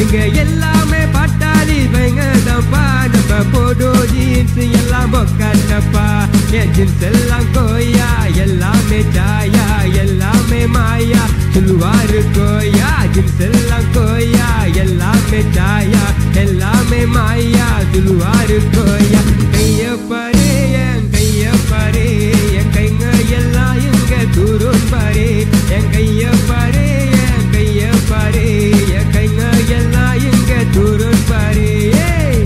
இங்க எல்லாமே பட்டாளி வெங்கதப்பா நம்ம போடோ ஜீன்ஸ் எல்லாம் பொக்கட்டப்பா என் ஜீன்ஸ் எல்லாம் கோயா எல்லாமே சாயா எல்லாமே மாயா சொல்லுவாரு கோயா ஜீன்ஸ் எல்லாம் கோயா எல்லாமே சாயா எல்லாமே மாயா சொல்லுவாரு கோயா கைய பாரு என் கைய பாரு என் கைங்க எல்லாம் எங்க தூரம் பாரு என் கைய பாரு என் கைய பாரு என் கைங்க எல்லாம் எங்க தூரம் பாரு ஏய்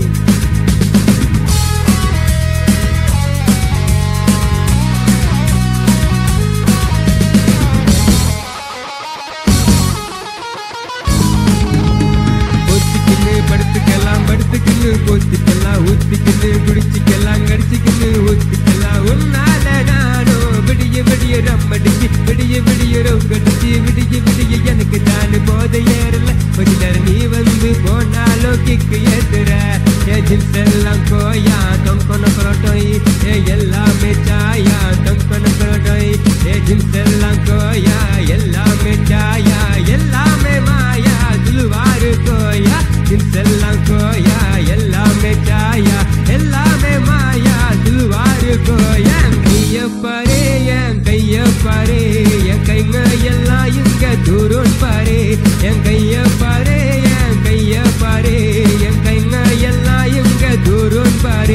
ஒத்திக்கின்னு படுத்துக்கலாம் படுத்துக்கின்னு கொத்திக்கலாம் ஊத்திக்கின்னு குடிச்சிக்கலாம் கடிச்சிக்கின்னு ஊத்திக்கலாம் உன்னால நானும் விடிய விடிய ரம்மடிச்சு விடிய விடிய ரொங்கடிச்சு விடிய விடிய எனக்கு தான் போத ஏறல கொஞ்ச நேரம் நீ வந்து போனாலும் கிக்கு ஏத்துற ஜின்ஸ் எல்லாம் கோயா தொங்கொன பரோட்டோய் ஏ எல்லாமே சாயா தொங்கொன பரோட்டோய் ஏ ஜின்ஸ் எல்லாம் கோயா எல்லாமே சாயா எல்லாமே மாயா சொல்லுவாரு கோயா ஜின்ஸ் எல்லாம் கோயா எல்லாமே சாயா எல்லாமே மாயா சொல்லுவாரு கோயா கைய பாரு என் கைய பாரு என் கைங்க எல்லாம் இங்க தூரம் பாரு என் கைய பாரு என் கைய பாரு என் கைங்க எல்லாம் இங்க தூரம் பாரு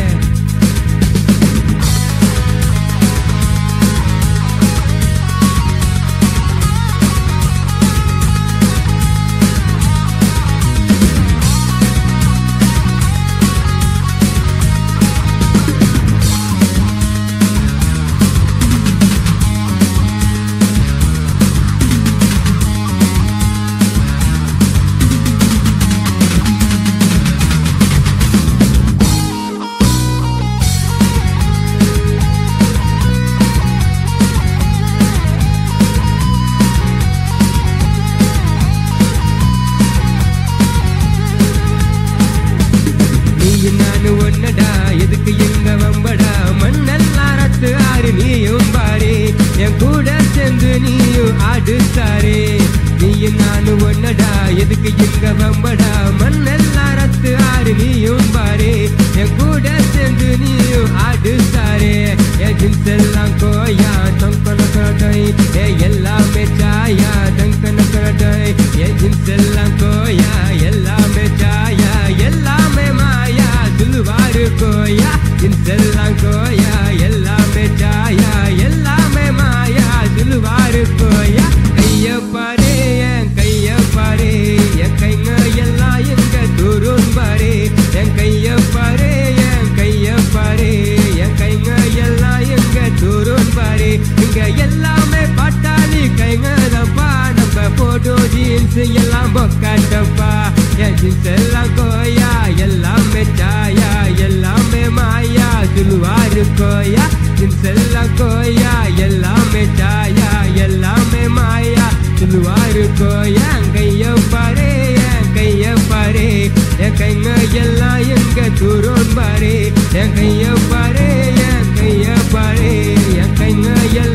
நீயும் நானு ஒன்னடா எதுக்கு எங்க வம்படா மண்ணெல்லாம் ரத்து ஆறு நீயும் பாரு என் கூட சேர்ந்து நீயும் ஆடு சாரு நீயும் நானு ஒன்னடா எதுக்கு எங்க வம்படா மண்ணெல்லாம் ரத்து ஆறு நீயும் பாரு என் கூட சேர்ந்து நீயும் ஆடு சாரு என் ஜின்ஸ் எல்லாம் கோயா தொங்கன கரடை ஏ எல்லாமே சாயா தொங்கன கரடை என் ஜின்ஸ் எல்லாம் கோயா எல்லாமே சாயா எல்லாமே மாயா சொல்லுவாரு கோயா ஜின்ஸ் எல்லாம் கோயா எல்லாமே சாயா எல்லாமே மாயா சொல்லுவாரு கோயா கைய பாரு என் கைய பாரு என் கைங்க எல்லாம் எங்க தூரம் பாரு என் கைய பாரு என் கைய பாரு என் கைங்க எல்லாம் எங்க தூரம் பாரு இங்க எல்லாமே பட்டாளி கைங்க தப்பா நம்ம போட்டோ ஜீன்ஸ் எல்லாம் பொக்காட்டப்பா என் ஜீன்ஸ் எல்லாம் கோயா எல்லாமே சாயா எல்லாமே மாயா சொல்லுவாரு கோயா ஜீன்ஸ் எல்லாம் கோயா எல்லாமே சாயா எல்லாமே மாயா சொல்லுவாரு கோயா கைய பாரு என் கைய பாரு என் கைங்க எல்லாம் எங்க தூரம் பாரு என் கைய பாரு என் கைய பாரு என் கைங்க எல்லாம்